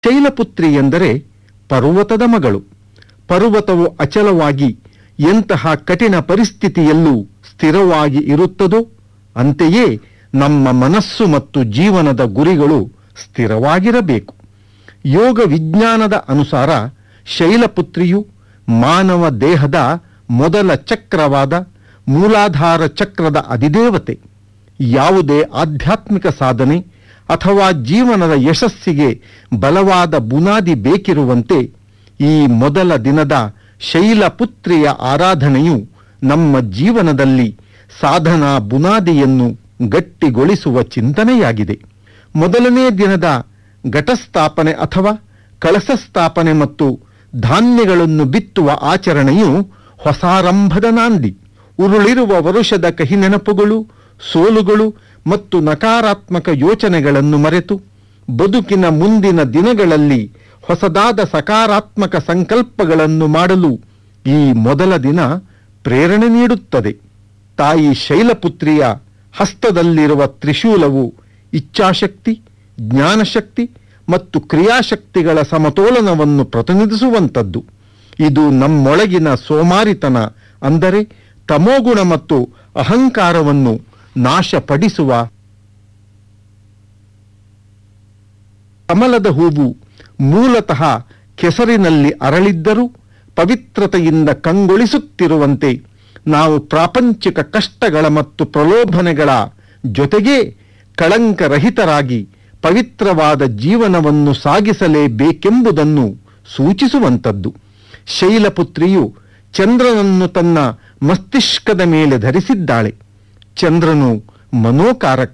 ಶೈಲಪುತ್ರಿ ಎಂದರೆ ಪರ್ವತದ ಮಗಳು ಪರ್ವತವು ಅಚಲವಾಗಿ ಎಂತಹ ಕಠಿಣ ಪರಿಸ್ಥಿತಿಯಲ್ಲೂ ಸ್ಥಿರವಾಗಿ ಇರುತ್ತದೋ ಅಂತೆಯೇ ನಮ್ಮ ಮನಸ್ಸು ಮತ್ತು ಜೀವನದ ಗುರಿಗಳು ಸ್ಥಿರವಾಗಿರಬೇಕು ಯೋಗ ವಿಜ್ಞಾನದ ಅನುಸಾರ ಶೈಲಪುತ್ರಿಯು ಮಾನವ ದೇಹದ ಮೊದಲ ಚಕ್ರವಾದ ಮೂಲಾಧಾರ ಚಕ್ರದ ಅಧಿದೇವತೆ ಯಾವುದೇ ಆಧ್ಯಾತ್ಮಿಕ ಸಾಧನೆ ಅಥವಾ ಜೀವನದ ಯಶಸ್ಸಿಗೆ ಬಲವಾದ ಬುನಾದಿ ಬೇಕಿರುವಂತೆ ಈ ಮೊದಲ ದಿನದ ಶೈಲಪುತ್ರಿಯ ಆರಾಧನೆಯು ನಮ್ಮ ಜೀವನದಲ್ಲಿ ಸಾಧನಾ ಬುನಾದಿಯನ್ನು ಗಟ್ಟಿಗೊಳಿಸುವ ಚಿಂತನೆಯಾಗಿದೆ ಮೊದಲನೇ ದಿನದ ಘಟಸ್ಥಾಪನೆ ಅಥವಾ ಕಳಸ ಸ್ಥಾಪನೆ ಮತ್ತು ಧಾನ್ಯಗಳನ್ನು ಬಿತ್ತುವ ಆಚರಣೆಯು ಹೊಸಾರಂಭದ ನಾಂದಿ ಉರುಳಿರುವ ವರುಷದ ಕಹಿ ನೆನಪುಗಳು ಸೋಲುಗಳು ಮತ್ತು ನಕಾರಾತ್ಮಕ ಯೋಚನೆಗಳನ್ನು ಮರೆತು ಬದುಕಿನ ಮುಂದಿನ ದಿನಗಳಲ್ಲಿ ಹೊಸದಾದ ಸಕಾರಾತ್ಮಕ ಸಂಕಲ್ಪಗಳನ್ನು ಮಾಡಲು ಈ ಮೊದಲ ದಿನ ಪ್ರೇರಣೆ ನೀಡುತ್ತದೆ ತಾಯಿ ಶೈಲಪುತ್ರಿಯ ಹಸ್ತದಲ್ಲಿರುವ ತ್ರಿಶೂಲವು ಇಚ್ಛಾಶಕ್ತಿ ಜ್ಞಾನಶಕ್ತಿ ಮತ್ತು ಕ್ರಿಯಾಶಕ್ತಿಗಳ ಸಮತೋಲನವನ್ನು ಪ್ರತಿನಿಧಿಸುವಂಥದ್ದು ಇದು ನಮ್ಮೊಳಗಿನ ಸೋಮಾರಿತನ ಅಂದರೆ ತಮೋಗುಣ ಮತ್ತು ಅಹಂಕಾರವನ್ನು ನಾಶಪಡಿಸುವ ಕಮಲದ ಹೂವು ಮೂಲತಃ ಕೆಸರಿನಲ್ಲಿ ಅರಳಿದ್ದರೂ ಪವಿತ್ರತೆಯಿಂದ ಕಂಗೊಳಿಸುತ್ತಿರುವಂತೆ ನಾವು ಪ್ರಾಪಂಚಿಕ ಕಷ್ಟಗಳ ಮತ್ತು ಪ್ರಲೋಭನೆಗಳ ಜೊತೆಗೇ ಕಳಂಕರಹಿತರಾಗಿ ಪವಿತ್ರವಾದ ಜೀವನವನ್ನು ಸಾಗಿಸಲೇಬೇಕೆಂಬುದನ್ನು ಸೂಚಿಸುವಂಥದ್ದು ಶೈಲಪುತ್ರಿಯು ಚಂದ್ರನನ್ನು ತನ್ನ ಮಸ್ತಿಷ್ಕದ ಮೇಲೆ ಧರಿಸಿದ್ದಾಳೆ ಚಂದ್ರನು ಮನೋಕಾರಕ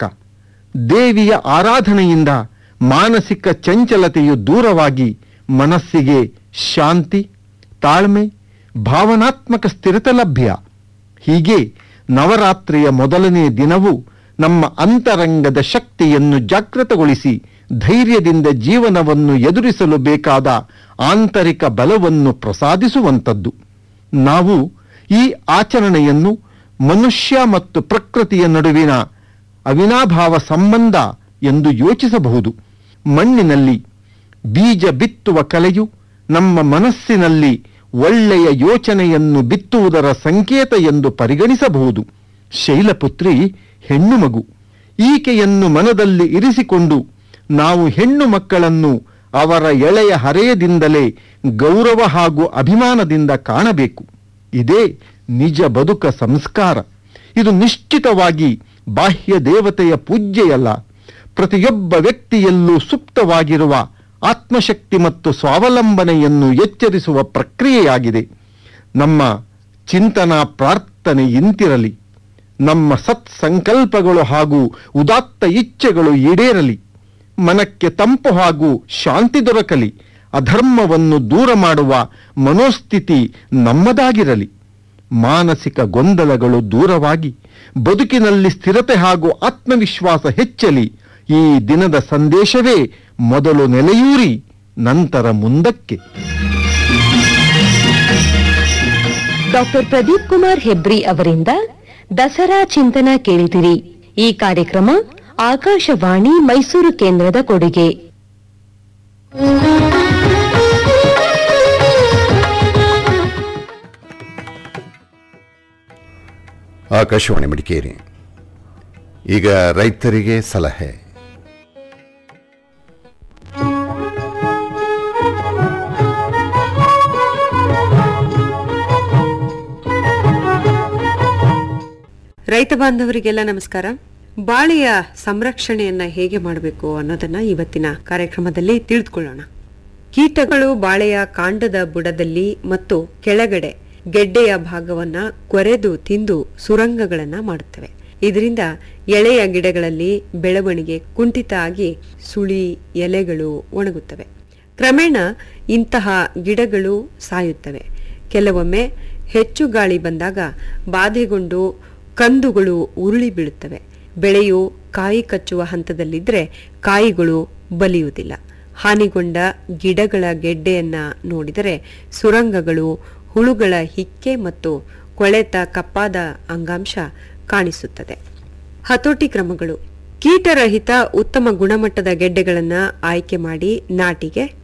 ದೇವಿಯ ಆರಾಧನೆಯಿಂದ ಮಾನಸಿಕ ಚಂಚಲತೆಯು ದೂರವಾಗಿ ಮನಸ್ಸಿಗೆ ಶಾಂತಿ ತಾಳ್ಮೆ ಭಾವನಾತ್ಮಕ ಸ್ಥಿರತೆ ಲಭ್ಯ ಹೀಗೆ ನವರಾತ್ರಿಯ ಮೊದಲನೇ ದಿನವು ನಮ್ಮ ಅಂತರಂಗದ ಶಕ್ತಿಯನ್ನು ಜಾಗೃತಗೊಳಿಸಿ ಧೈರ್ಯದಿಂದ ಜೀವನವನ್ನು ಎದುರಿಸಲು ಬೇಕಾದ ಆಂತರಿಕ ಬಲವನ್ನು ಪ್ರಸಾದಿಸುವಂಥದ್ದು ನಾವು ಈ ಆಚರಣೆಯನ್ನು ಮನುಷ್ಯ ಮತ್ತು ಪ್ರಕೃತಿಯ ನಡುವಿನ ಅವಿನಾಭಾವ ಸಂಬಂಧ ಎಂದು ಯೋಚಿಸಬಹುದು ಮಣ್ಣಿನಲ್ಲಿ ಬೀಜ ಬಿತ್ತುವ ಕಲೆಯು ನಮ್ಮ ಮನಸ್ಸಿನಲ್ಲಿ ಒಳ್ಳೆಯ ಯೋಚನೆಯನ್ನು ಬಿತ್ತುವುದರ ಸಂಕೇತ ಎಂದು ಪರಿಗಣಿಸಬಹುದು ಶೈಲಪುತ್ರಿ ಹೆಣ್ಣು ಮಗು ಈಕೆಯನ್ನು ಮನದಲ್ಲಿ ಇರಿಸಿಕೊಂಡು ನಾವು ಹೆಣ್ಣು ಮಕ್ಕಳನ್ನು ಅವರ ಎಳೆಯ ಹರೆಯದಿಂದಲೇ ಗೌರವ ಹಾಗೂ ಅಭಿಮಾನದಿಂದ ಕಾಣಬೇಕು ಇದೇ ನಿಜ ಬದುಕ ಸಂಸ್ಕಾರ ಇದು ನಿಶ್ಚಿತವಾಗಿ ಬಾಹ್ಯ ದೇವತೆಯ ಪೂಜ್ಯೆಯಲ್ಲ ಪ್ರತಿಯೊಬ್ಬ ವ್ಯಕ್ತಿಯಲ್ಲೂ ಸುಪ್ತವಾಗಿರುವ ಆತ್ಮಶಕ್ತಿ ಮತ್ತು ಸ್ವಾವಲಂಬನೆಯನ್ನು ಎಚ್ಚರಿಸುವ ಪ್ರಕ್ರಿಯೆಯಾಗಿದೆ ನಮ್ಮ ಚಿಂತನಾ ಪ್ರಾರ್ಥನೆ ಇಂತಿರಲಿ ನಮ್ಮ ಸತ್ಸಂಕಲ್ಪಗಳು ಹಾಗೂ ಉದಾತ್ತ ಇಚ್ಛೆಗಳು ಈಡೇರಲಿ ಮನಕ್ಕೆ ತಂಪು ಹಾಗೂ ಶಾಂತಿ ದೊರಕಲಿ ಅಧರ್ಮವನ್ನು ದೂರ ಮಾಡುವ ಮನೋಸ್ಥಿತಿ ನಮ್ಮದಾಗಿರಲಿ ಮಾನಸಿಕ ಗೊಂದಲಗಳು ದೂರವಾಗಿ ಬದುಕಿನಲ್ಲಿ ಸ್ಥಿರತೆ ಹಾಗೂ ಆತ್ಮವಿಶ್ವಾಸ ಹೆಚ್ಚಲಿ ಈ ದಿನದ ಸಂದೇಶವೇ ಮೊದಲು ನೆಲೆಯೂರಿ ನಂತರ ಮುಂದಕ್ಕೆ ಡಾಕ್ಟರ್ ಪ್ರದೀಪ್ ಕುಮಾರ್ ಹೆಬ್ರಿ ಅವರಿಂದ ದಸರಾ ಚಿಂತನ ಕೇಳಿದಿರಿ ಈ ಕಾರ್ಯಕ್ರಮ ಆಕಾಶವಾಣಿ ಮೈಸೂರು ಕೇಂದ್ರದ ಕೊಡುಗೆ ಆಕಾಶವಾಣಿ ಮಡಿಕೇರಿ ಈಗ ರೈತರಿಗೆ ಸಲಹೆ ರೈತ ಬಾಂಧವರಿಗೆಲ್ಲ ನಮಸ್ಕಾರ ಬಾಳೆಯ ಸಂರಕ್ಷಣೆಯನ್ನ ಹೇಗೆ ಮಾಡಬೇಕು ಅನ್ನೋದನ್ನ ಇವತ್ತಿನ ಕಾರ್ಯಕ್ರಮದಲ್ಲಿ ತಿಳಿದುಕೊಳ್ಳೋಣ ಕೀಟಗಳು ಬಾಳೆಯ ಕಾಂಡದ ಬುಡದಲ್ಲಿ ಮತ್ತು ಕೆಳಗಡೆ ಗೆಡ್ಡೆಯ ಭಾಗವನ್ನ ಕೊರೆದು ತಿಂದು ಸುರಂಗಗಳನ್ನ ಮಾಡುತ್ತವೆ ಇದರಿಂದ ಎಳೆಯ ಗಿಡಗಳಲ್ಲಿ ಬೆಳವಣಿಗೆ ಕುಂಠಿತ ಆಗಿ ಸುಳಿ ಎಲೆಗಳು ಒಣಗುತ್ತವೆ ಕ್ರಮೇಣ ಇಂತಹ ಗಿಡಗಳು ಸಾಯುತ್ತವೆ ಕೆಲವೊಮ್ಮೆ ಹೆಚ್ಚು ಗಾಳಿ ಬಂದಾಗ ಬಾಧೆಗೊಂಡು ಕಂದುಗಳು ಉರುಳಿ ಬೀಳುತ್ತವೆ ಬೆಳೆಯು ಕಾಯಿ ಕಚ್ಚುವ ಹಂತದಲ್ಲಿದ್ದರೆ ಕಾಯಿಗಳು ಬಲಿಯುವುದಿಲ್ಲ ಹಾನಿಗೊಂಡ ಗಿಡಗಳ ಗೆಡ್ಡೆಯನ್ನ ನೋಡಿದರೆ ಸುರಂಗಗಳು ಹುಳುಗಳ ಹಿಕ್ಕೆ ಮತ್ತು ಕೊಳೆತ ಕಪ್ಪಾದ ಅಂಗಾಂಶ ಕಾಣಿಸುತ್ತದೆ ಹತೋಟಿ ಕ್ರಮಗಳು ಕೀಟರಹಿತ ಉತ್ತಮ ಗುಣಮಟ್ಟದ ಗೆಡ್ಡೆಗಳನ್ನು ಆಯ್ಕೆ ಮಾಡಿ ನಾಟಿಗೆ